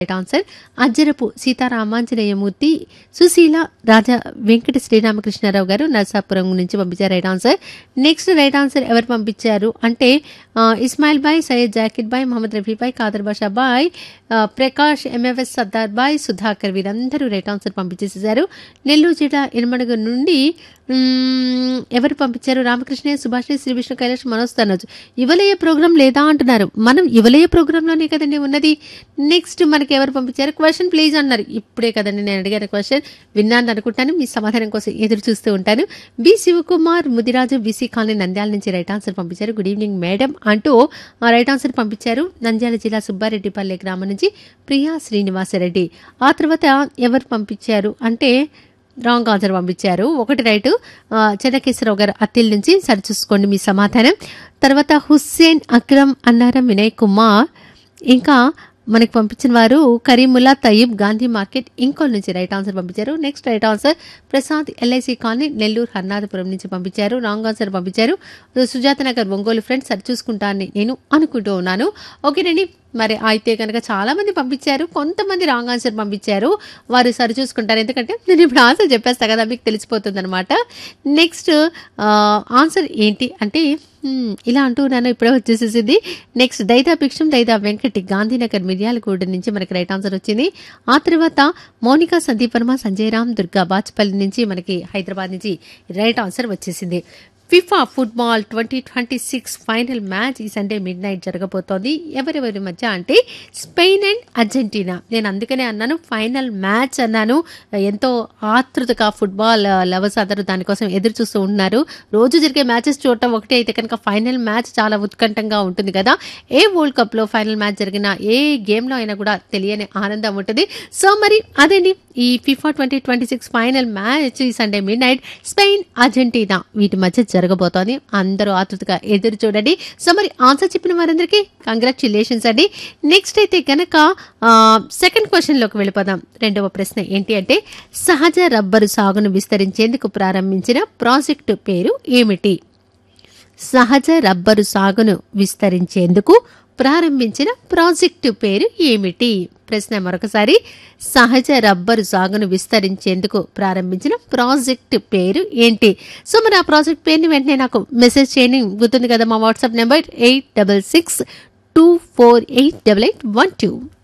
right answer Ajjarapu Seetharamanjaneyamurthy Susheela Raja Venkata Sriramakrishnarao garu Narasapuram నుంచి పంపించారు right answer next right answer ఎవరు పంపించారు అంటే ఆ, ఇస్మాయిల్ బాయ్ సయ్యద్ జాకిర్ బాయ్ మహమ్మద్ రఫీ బాయ్ కాదర్ బాషా బాయ్ ఆ, ప్రకాష్ ఎంఎఫ్ఎస్ సర్దార్ బాయ్ సుధాకర్ వీరందరూ రైట్ ఆన్సర్ పంపించేసేసారు నెల్లూరు జిల్లా ఇనమడుగు నుండి మ్మ్, ఎవరు పంపించారు రామకృష్ణ సుభాష్ శ్రీ విష్ణు కైలాష్ మనోజ్ తనోజ్ యువలయ ప్రోగ్రాం లేదా అంటున్నారు మనం యువలయ ప్రోగ్రాంలోనే కదండి ఉన్నది నెక్స్ట్ మనకి ఎవరు పంపించారు క్వశ్చన్ ప్లీజ్ అన్నారు ఇప్పుడే కదండి నేను అడిగాను క్వశ్చన్ విన్నాను అనుకుంటాను మీ సమాధానం కోసం ఎదురు చూస్తూ ఉంటాను B Shivakumar Mudiraju BC colony Nandyala నుంచి రైట్ ఆన్సర్ పంపించారు గుడ్ ఈవినింగ్ మేడం అంటూ ఆ రైట్ ఆన్సర్ పంపించారు నంద్యాల జిల్లా సుబ్బారెడ్డిపల్లె గ్రామం నుంచి ప్రియా శ్రీనివాసరెడ్డి ఆ తర్వాత ఎవరు పంపించారు అంటే రాంగ్ ఆన్సర్ పంపించారు ఒకటి రైట్ చెన్నకేశ్వరరావు గారు అత్తిల్ నుంచి సరిచూసుకోండి మీ సమాధానం తర్వాత హుస్సేన్ అక్రమ్ అన్నారం వినయ్ కుమార్ ఇంకా మనకి పంపించిన వారు కరీముల్లా తయ్యబ్ గాంధీ మార్కెట్ ఇంకోల్ నుంచి రైట్ ఆన్సర్ పంపించారు next right answer Prasad LIC colony Nellore Harnathapuram నుంచి పంపించారు రాంగ్ ఆన్సర్ పంపించారు సుజాత నగర్ ఒంగోలు ఫ్రెండ్స్ సరి చూసుకుంటానని నేను అనుకుంటూ ఉన్నాను ఓకేనండి మరి అయితే కనుక చాలా మంది పంపించారు కొంతమంది రాంగ్ ఆన్సర్ పంపించారు వారు సరి చూసుకుంటారు ఎందుకంటే నేను ఇప్పుడు ఆన్సర్ చెప్పేస్తా కదా మీకు తెలిసిపోతుంది అనమాట నెక్స్ట్ ఆన్సర్ ఏంటి అంటే హ్మ్, ఇలా అంటూ ఉన్నాను ఇప్పుడే వచ్చేసేసింది నెక్స్ట్ దైదా భిక్షం దైదా వెంకటి గాంధీనగర్ మిర్యాలగూడ నుంచి మనకి రైట్ ఆన్సర్ వచ్చింది ఆ తర్వాత మౌనిక సందీప్ వర్మ సంజయ్ రామ్ దుర్గా బాచ్పల్లి నుంచి మనకి హైదరాబాద్ నుంచి రైట్ ఆన్సర్ వచ్చేసింది FIFA football twenty twenty six final match ఈ సండే మిడ్ నైట్ జరగబోతోంది ఎవరెవరి మధ్య అంటే స్పెయిన్ అండ్ అర్జెంటీనా నేను అందుకనే అన్నాను ఫైనల్ మ్యాచ్ అన్నాను ఎంతో ఆతృతగా ఫుట్బాల్ లవర్స్ అందరూ దానికోసం ఎదురు చూస్తూ ఉన్నారు రోజు జరిగే మ్యాచెస్ చూడటం ఒకటి అయితే కనుక ఫైనల్ మ్యాచ్ చాలా ఉత్కంఠంగా ఉంటుంది కదా ఏ వరల్డ్ కప్ లో ఫైనల్ మ్యాచ్ జరిగినా ఏ గేమ్ లో అయినా కూడా తెలియని ఆనందం ఉంటుంది సో మరి అదేంటి ఈ FIFA twenty twenty six final match ఈ Sunday midnight Spain Argentina వీటి మధ్య జరగబోతోంది అందరూ ఆతృతగా ఎదురు చూడండి సో మరి ఆన్సర్ చెప్పిన వారందరికీ కంగ్రాచులేషన్స్ అండి నెక్స్ట్ అయితే గనక సెకండ్ క్వశ్చన్ లోకి వెళ్ళిపోదాం రెండవ ప్రశ్న ఏంటి అంటే సహజ రబ్బరు సాగును విస్తరించేందుకు ప్రారంభించిన ప్రాజెక్టు పేరు ఏమిటి సహజ రబ్బరు సాగును విస్తరించేందుకు ప్రారంభించిన ప్రాజెక్టు పేరు ఏమిటి ప్రశ్న మరొకసారి సహజ రబ్బరు సాగును విస్తరించేందుకు ప్రారంభించిన ప్రాజెక్టు పేరు ఏంటి సో మరి ఆ ప్రాజెక్ట్ పేరుని వెంటనే నాకు మెసేజ్ చేయండి గుర్తుంది కదా మా WhatsApp number eight double six two four eight double eight one two